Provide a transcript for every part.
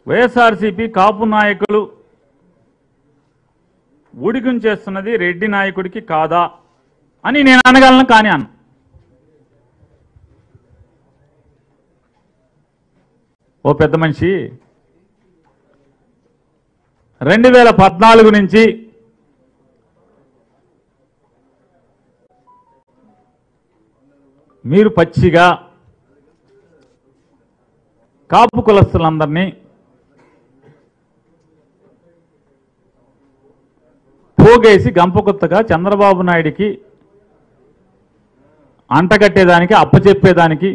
వైఎస్ఆర్సీపీ కాపు నాయకులు ఊడికం చేస్తున్నది రెడ్డి నాయకుడికి కాదా అని నేను అనగలను కానీ అన్న ఓ పెద్ద మనిషి రెండు వేల పద్నాలుగు నుంచి మీరు పచ్చిగా కాపు కులస్తులందరినీ పోగేసి గంపకొత్తగా చంద్రబాబు నాయుడికి అంటగట్టేదానికి అప్పచెప్పేదానికి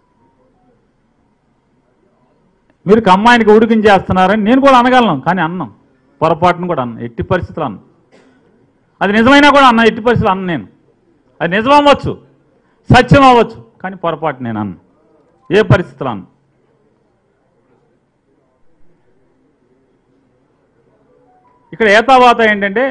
మీరు కమ్మాయినికి ఉడికించేస్తున్నారని నేను కూడా అనగలను కానీ అన్నాం పొరపాటును కూడా అన్న ఎట్టి పరిస్థితులు అన్న అది నిజమైనా కూడా అన్న ఎట్టి పరిస్థితులు అన్న నేను అది నిజం అవ్వచ్చు సత్యం అవ్వచ్చు కానీ పొరపాటు నేను అన్న ఏ పరిస్థితులు అన్న ఇక్కడ ఏతావాత ఏంటంటే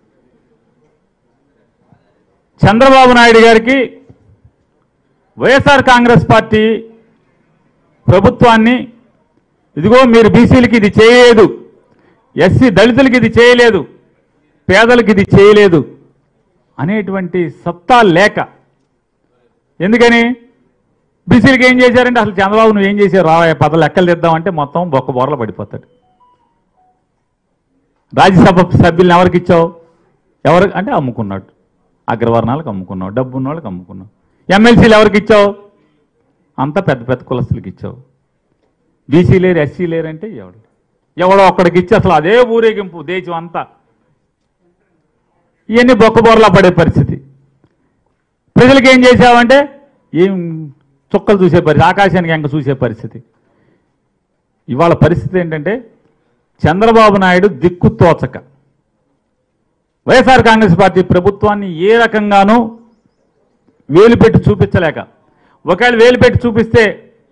చంద్రబాబు నాయుడు గారికి వైఎస్ఆర్ కాంగ్రెస్ పార్టీ ప్రభుత్వాన్ని ఇదిగో మీరు బీసీలకి ఇది చేయలేదు ఎస్సీ దళితులకి ఇది చేయలేదు పేదలకు ఇది చేయలేదు అనేటువంటి సత్తా లేక ఎందుకని బీసీలకి ఏం చేశారంటే అసలు చంద్రబాబు నువ్వు ఏం చేశారు రావయ్య పద లెక్కలు తెద్దామంటే మొత్తం బొక్క బోర్ల పడిపోతాడు రాజ్యసభ సభ్యులను ఎవరికి ఇచ్చావు ఎవరు అంటే అమ్ముకున్నాడు అగ్రవర్ణాలకు అమ్ముకున్నావు డబ్బు ఉన్న వాళ్ళకి అమ్ముకున్నావు ఎమ్మెల్సీలు ఎవరికి ఇచ్చావు అంతా పెద్ద పెద్ద కులస్తులకి ఇచ్చావు బీసీ లేరు ఎస్సీ లేరు అంటే ఎవడు ఎవడో ఒక్కడికి ఇచ్చి అసలు అదే ఊరేగింపు దేశం అంతా ఇవన్నీ బొక్కబోర్లా పడే పరిస్థితి ప్రజలకు ఏం చేసావంటే ఏం చుక్కలు చూసే పరిస్థితి ఆకాశానికి ఎంక చూసే పరిస్థితి ఇవాళ పరిస్థితి ఏంటంటే చంద్రబాబు నాయుడు దిక్కు తోచక వైఎస్ఆర్ కాంగ్రెస్ పార్టీ ప్రభుత్వాన్ని ఏ రకంగానూ వేలు పెట్టి చూపించలేక ఒకవేళ వేలు పెట్టి చూపిస్తే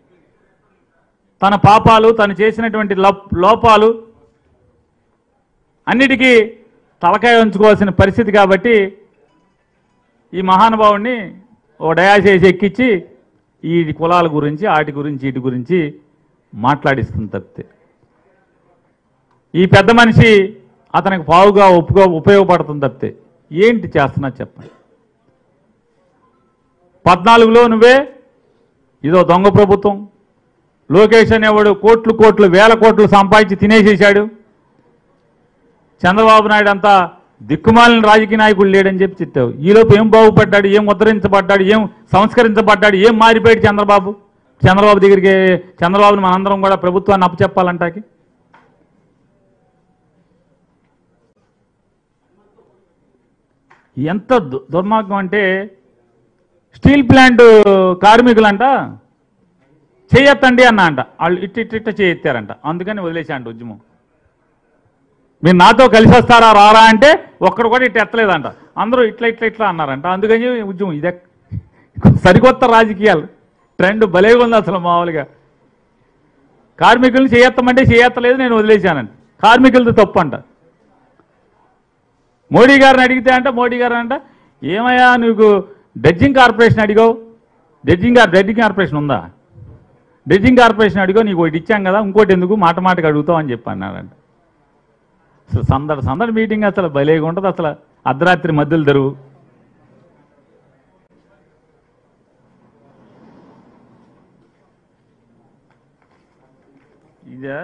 తన పాపాలు తను చేసినటువంటి లోప్- లోపాలు అన్నిటికీ తలకాయ ఉంచుకోవాల్సిన పరిస్థితి కాబట్టి ఈ మహానుభావుడిని ఓ డయాసేసి ఎక్కించి ఈ కులాల గురించి వాటి గురించి వీటి గురించి మాట్లాడిస్తుంది తప్పితే ఈ పెద్ద మనిషి అతనికి పావుగా ఒప్పుగా ఉపయోగపడుతుంది తప్పితే ఏంటి చేస్తున్నా చెప్పండి పద్నాలుగులో నువ్వే ఇదో దొంగ ప్రభుత్వం లోకేష్ అనేవాడు కోట్లు కోట్లు వేల కోట్లు సంపాదించి తినేసేశాడు చంద్రబాబు నాయుడు అంతా దిక్కుమాలిన రాజకీయ నాయకుడు లేడని చెప్పి చెప్పావు ఈలోపు ఏం బాగుపడ్డాడు ఏం ఉద్ధరించబడ్డాడు ఏం సంస్కరించబడ్డాడు ఏం మారిపోయాడు చంద్రబాబు చంద్రబాబు దగ్గరికి చంద్రబాబుని మనందరం కూడా ప్రభుత్వాన్ని అప్పచెప్పాలంటాకి ఎంత దు- దుర్మార్గం అంటే స్టీల్ ప్లాంట్ కార్మికులంట చేయొత్తండి అన్న అంట వాళ్ళు ఇట్ట ఇట్ట ఇట్ట చేయెత్తారంట అందుకని వదిలేశాంట ఉద్యమం మీరు నాతో కలిసి వస్తారా రారా అంటే ఒక్కడు కూడా ఇట్ట ఎత్తలేదంట అందరూ ఇట్లా ఇట్లా ఇట్లా అన్నారంట అందుకని ఉద్యమం ఇదే సరికొత్త రాజకీయాలు ట్రెండ్ భలేగా ఉంది అసలు మామూలుగా కార్మికులను చేయెత్తమంటే చేయెత్తలేదు నేను వదిలేశానంట కార్మికులది తప్పు అంట మోడీ గారిని అడిగితే అంట మోడీ గారు అంట ఏమయ్యా నీకు డ్రెడ్జింగ్ కార్పొరేషన్ అడిగావు డ్రెడ్జింగ్ కార్- డ్రెడ్జింగ్ కార్పొరేషన్ ఉందా డ్రెడ్జింగ్ కార్పొరేషన్ అడిగో నీకు ఒకటి ఇచ్చాం కదా ఇంకోటి ఎందుకు మాట మాటకి అడుగుతావు అని చెప్పి అన్నాడంట అసలు సందడి సందడి మీటింగ్ అసలు భలేగా ఉంటుంది అసలు అర్ధరాత్రి మధ్యలో తెరువు ఇదా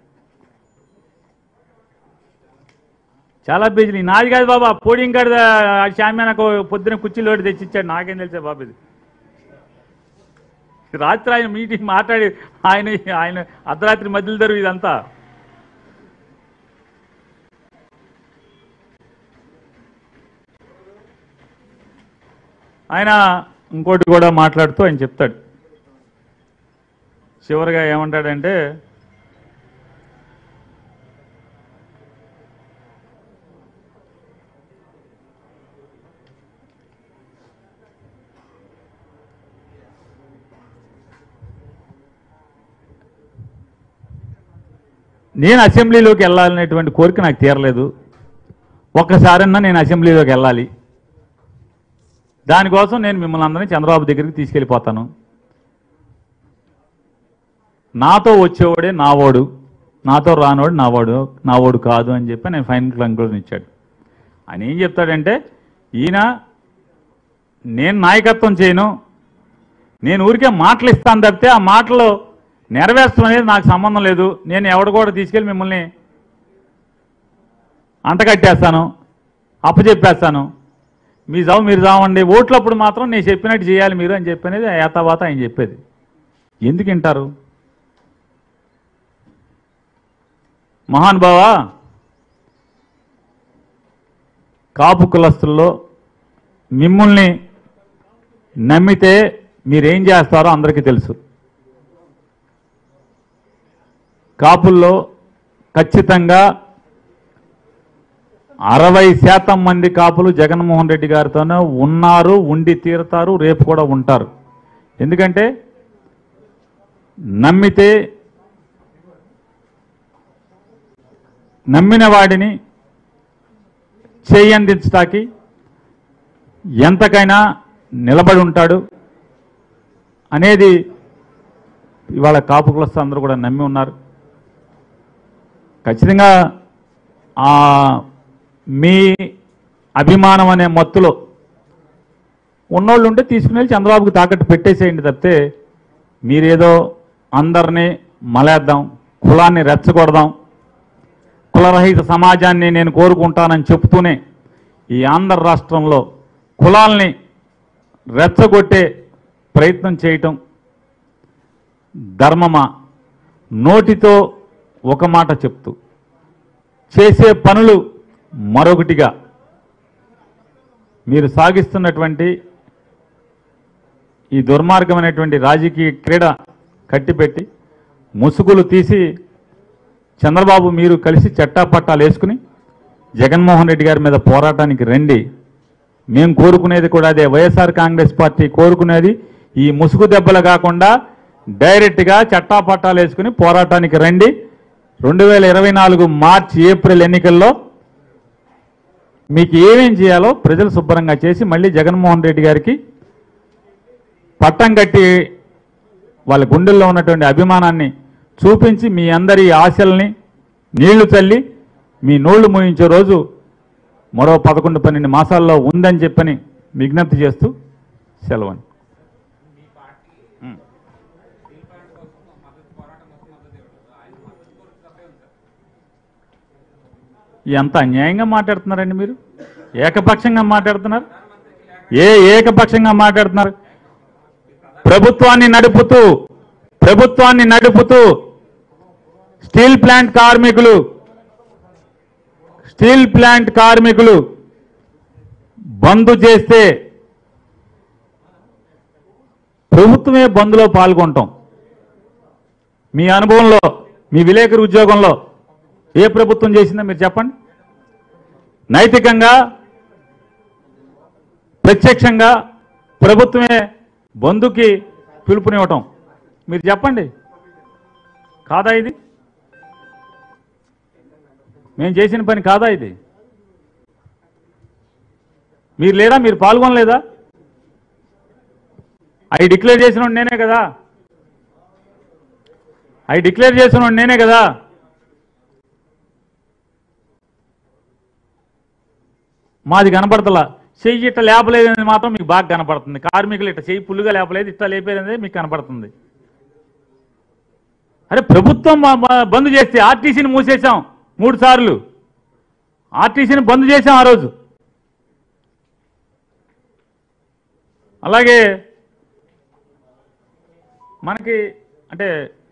చాలా పేజీలు ఈ నాది కాదు బాబా పోడియం కాదు శామ్యానకు పొద్దున కుర్చీలో ఒకటి తెచ్చిచ్చాడు నాకేం తెలుసా బాబు ఇది రాత్రి ఆయన మీటింగ్ మాట్లాడి ఆయన ఆయన అర్ధరాత్రి మధ్యలో తెరువు ఇదంతా ఆయన ఇంకోటి కూడా మాట్లాడుతూ ఆయన చెప్తాడు చివరిగా ఏమంటాడంటే నేను అసెంబ్లీలోకి వెళ్ళాలనేటువంటి కోరిక నాకు తీరలేదు ఒక్కసారన్నా నేను అసెంబ్లీలోకి వెళ్ళాలి దానికోసం నేను మిమ్మల్ని అందరినీ చంద్రబాబు దగ్గరికి తీసుకెళ్ళిపోతాను నాతో వచ్చేవాడే నావాడు నాతో రానోడు నావాడు నావాడు కాదు అని చెప్పి నేను ఫైనల్ కంక్లూజన్ ఇచ్చాడు ఆయన ఏం చెప్తాడంటే ఈయన నేను నాయకత్వం చేయను నేను ఊరికే మాటలు ఇస్తాను తప్పితే ఆ మాటలు నెరవేర్చడం అనేది నాకు సంబంధం లేదు నేను ఎవడు కూడా తీసుకెళ్ళి మిమ్మల్ని అంటకట్టేస్తాను అప్పచెప్పేస్తాను మీ జావు మీరు జావండి ఓట్లప్పుడు మాత్రం నేను చెప్పినట్టు చేయాలి మీరు అని చెప్పనేది ఏతావాత ఆయన చెప్పేది ఎందుకు వింటారు మహానుభావ కాపు కులస్తుల్లో మిమ్మల్ని నమ్మితే మీరేం చేస్తారో అందరికీ తెలుసు కాపుల్లో ఖచ్చితంగా అరవై శాతం మంది కాపులు జగన్మోహన్ రెడ్డి గారితోనే ఉన్నారు ఉండి తీరుతారు రేపు కూడా ఉంటారు ఎందుకంటే నమ్మితే నమ్మిన వాడిని చేయి అందించటానికి ఎంతకైనా నిలబడి ఉంటాడు అనేది ఇవాళ కాపు కులస్తులు అందరూ కూడా నమ్మి ఉన్నారు ఖచ్చితంగా ఆ మీ అభిమానం అనే మత్తులో ఉన్నోళ్ళు ఉంటే తీసుకుని వెళ్ళి చంద్రబాబుకి తాకట్టు పెట్టేసేయండి తప్పితే మీరేదో అందరినీ మలేద్దాం కులాన్ని రెచ్చగొడదాం కులరహిత సమాజాన్ని నేను కోరుకుంటానని చెప్తూనే ఈ ఆంధ్ర రాష్ట్రంలో కులాల్ని రెచ్చగొట్టే ప్రయత్నం చేయటం ధర్మమా నోటితో ఒక మాట చెప్తూ చేసే పనులు మరొకటిగా మీరు సాగిస్తున్నటువంటి ఈ దుర్మార్గమైనటువంటి రాజకీయ క్రీడ కట్టిపెట్టి ముసుగులు తీసి చంద్రబాబు మీరు కలిసి చట్టాపట్టాలు వేసుకుని జగన్మోహన్ రెడ్డి గారి మీద పోరాటానికి రండి మేము కోరుకునేది కూడా అదే వైఎస్ఆర్ కాంగ్రెస్ పార్టీ కోరుకునేది ఈ ముసుగు దెబ్బలు కాకుండా డైరెక్ట్గా చట్టాపట్టాలు వేసుకుని పోరాటానికి రండి రెండు వేల ఇరవై నాలుగు మార్చి ఏప్రిల్ ఎన్నికల్లో మీకు ఏమేం చేయాలో ప్రజలు శుభ్రంగా చేసి మళ్ళీ జగన్మోహన్ రెడ్డి గారికి పట్టం కట్టి వాళ్ళ గుండెల్లో ఉన్నటువంటి అభిమానాన్ని చూపించి మీ అందరి ఆశల్ని నీళ్లు చల్లి మీ నోళ్లు మూయించే రోజు మరో పదకొండు పన్నెండు మాసాల్లో ఉందని చెప్పని విజ్ఞప్తి చేస్తూ సెలవని ఎంత అన్యాయంగా మాట్లాడుతున్నారండి మీరు ఏకపక్షంగా మాట్లాడుతున్నారు ఏ ఏకపక్షంగా మాట్లాడుతున్నారు ప్రభుత్వాన్ని నడుపుతూ ప్రభుత్వాన్ని నడుపుతూ స్టీల్ ప్లాంట్ కార్మికులు స్టీల్ ప్లాంట్ కార్మికులు బంద్ చేస్తే ప్రభుత్వమే బంద్లో పాల్గొంటాం మీ అనుభవంలో మీ విలేకరు ఉద్యోగంలో ఏ ప్రభుత్వం చేసిందో మీరు చెప్పండి నైతికంగా ప్రత్యక్షంగా ప్రభుత్వమే బంధుకి పిలుపునివ్వటం మీరు చెప్పండి కాదా ఇది మేము చేసిన పని కాదా ఇది మీరు లేరా మీరు పాల్గొనలేదా అవి డిక్లేర్ చేసిన నేనే కదా అవి డిక్లేర్ చేసిన నేనే కదా మాది కనపడతలా చెయ్యి ఇట్ట లేపలేదని మాత్రం మీకు బాగా కనపడుతుంది కార్మికులు ఇట్ట చెయ్యి పుల్లుగా లేపలేదు ఇట్ట లేపేది మీకు కనపడుతుంది అరే ప్రభుత్వం మా- మా బంద్ చేస్తే ఆర్టీసీని మూసేశాం మూడు సార్లు ఆర్టీసీని బంద్ చేశాం ఆ రోజు అలాగే మనకి అంటే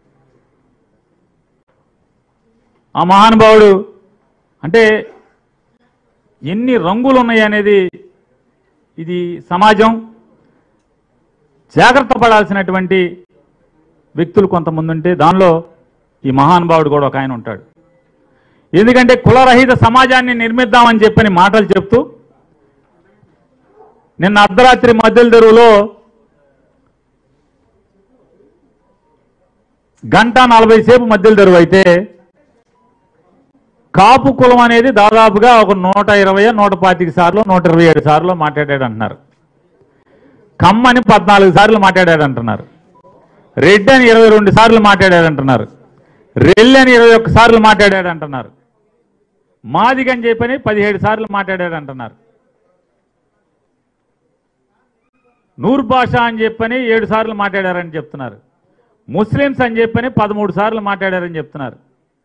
ఆ మహానుభావుడు అంటే ఎన్ని రంగులు ఉన్నాయి అనేది ఇది సమాజం జాగ్రత్త పడాల్సినటువంటి వ్యక్తులు కొంతమంది ఉంటే దానిలో ఈ మహానుభావుడు కూడా ఒక ఆయన ఉంటాడు ఎందుకంటే కులరహిత సమాజాన్ని నిర్మిద్దామని చెప్పని మాటలు చెప్తూ నిన్న అర్ధరాత్రి మధ్యల తెరువులో గంట నలభై సేపు మధ్యల తెరువు అయితే కాపు కులం అనేది దాదాపుగా ఒక నూట ఇరవై నూట పాతిక సార్లు నూట ఇరవై ఏడు సార్లు మాట్లాడాడు అంటున్నారు కమ్మని పద్నాలుగు సార్లు మాట్లాడాడు అంటున్నారు రెడ్డి అని ఇరవై రెండు సార్లు మాట్లాడాడు అంటున్నారు రెల్లి అని ఇరవై ఒక్క సార్లు మాట్లాడాడు అంటున్నారు మాదిగ అని చెప్పని పదిహేడు సార్లు మాట్లాడాడు అంటున్నారు నూర్ భాష అని చెప్పని ఏడు సార్లు మాట్లాడారని చెప్తున్నారు ముస్లిమ్స్ అని చెప్పని పదమూడు సార్లు మాట్లాడారని చెప్తున్నారు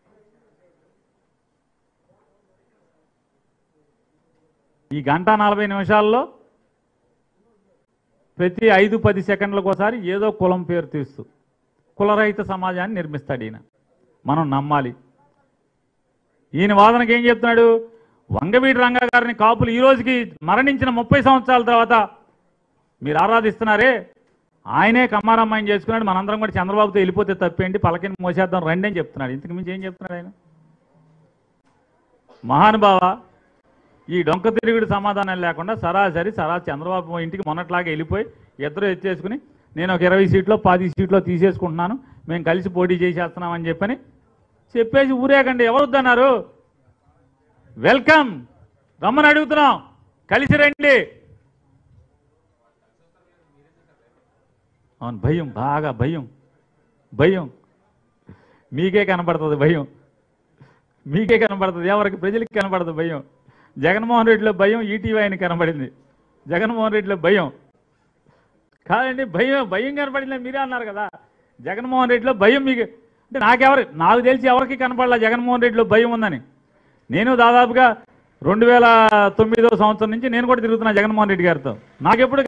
ఈ గంట నలభై నిమిషాల్లో ప్రతి ఐదు పది సెకండ్లకు ఒకసారి ఏదో కులం పేరు తీస్తూ కులరహిత సమాజాన్ని నిర్మిస్తాడు ఈయన మనం నమ్మాలి ఈయన వాదనకి ఏం చెప్తున్నాడు వంగవీటి రంగా గారిని కాపులు ఈ రోజుకి మరణించిన ముప్పై సంవత్సరాల తర్వాత మీరు ఆరాధిస్తున్నారే ఆయనే కమ్మారమ్మాయిని చేసుకున్నాడు మనందరం కూడా చంద్రబాబుతో వెళ్ళిపోతే తప్పేంటి పలకిని మోసేద్దాం రండి అని చెప్తున్నాడు ఇంతకు మించి ఏం చెప్తున్నాడు ఆయన మహానుభావ ఈ డొంక తిరుగుడు సమాధానం లేకుండా సరాసరి సరా చంద్రబాబు ఇంటికి మొన్నట్లాగా వెళ్ళిపోయి ఇద్దరు ఎత్తేసుకుని నేను ఒక ఇరవై సీట్లో పది సీట్లో తీసేసుకుంటున్నాను మేము కలిసి పోటీ చేసేస్తున్నామని చెప్పని చెప్పేసి ఊరేకండి ఎవరు వద్దన్నారు వెల్కమ్ రమ్మని అడుగుతున్నాం కలిసి రండి అవును భయం బాగా భయం భయం మీకే కనపడుతుంది భయం మీకే కనపడుతుంది ఎవరికి ప్రజలకి కనపడదు భయం జగన్మోహన్ రెడ్డిలో భయం ఈటీవీ ఆయన కనపడింది జగన్మోహన్ రెడ్డిలో భయం కాదండి భయం భయం కనపడింది మీరే అన్నారు కదా జగన్మోహన్ రెడ్డిలో భయం మీకు అంటే నాకెవరు నాకు తెలిసి ఎవరికి కనపడలా జగన్మోహన్ రెడ్డిలో భయం ఉందని నేను దాదాపుగా రెండు వేల తొమ్మిదో సంవత్సరం నుంచి నేను కూడా తిరుగుతున్నా జగన్మోహన్ రెడ్డి గారితో నాకెప్పుడు